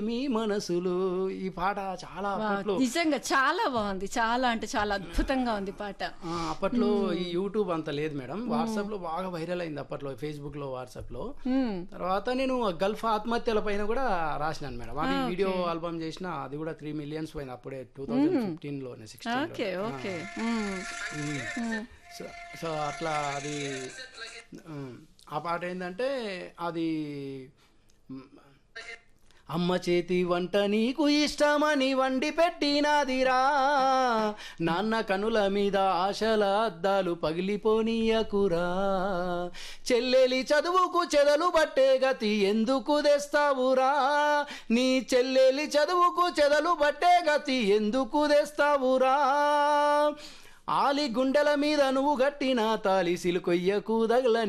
మీ మనసులు ఈ పాట చాలా అప్పట్లో నిజంగా చాలా బాగుంది చాలా అంటే చాలా అద్భుతంగా ఉంది పాట ఆ, అప్పట్లో ఈ యూట్యూబ్ అంత లేదు మేడం వాట్సాప్ లో బాగా వైరల్ అయింది అప్పట్లో ఫేస్బుక్ లో వాట్సాప్ లో మ్మ్. తర్వాత నేను గల్ఫ్ ఆత్మహత్యల పైన కూడా రాసినాను మేడం అది వీడియో ఆల్బమ్ చేసిన అది కూడా త్రీ మిలియన్స్ పోయింది అప్పుడే టూ థౌజండ్ ఫిఫ్టీన్ లోనే sixteen okay okay hmm. So so అట్లా అది ఉమ్, ఆ పాట ఏంటంటే అది ఉమ్, అమ్మ చేతి వంట నీకు ఇష్టమని వండి పెట్టినాదిరా నాన్న కనుల మీద ఆశల అద్దాలు పగిలిపోనీయకురా చెల్లెలి చదువుకు చెదలు పట్టే గతి ఎందుకు తెస్తావురా నీ చెల్లెలి చదువుకు చెదలు పట్టే గతి ఎందుకు తెస్తావురా ఆలి గుండెల మీద నువ్వు గట్టిన తాలి సిలుకొయ్యకు దగల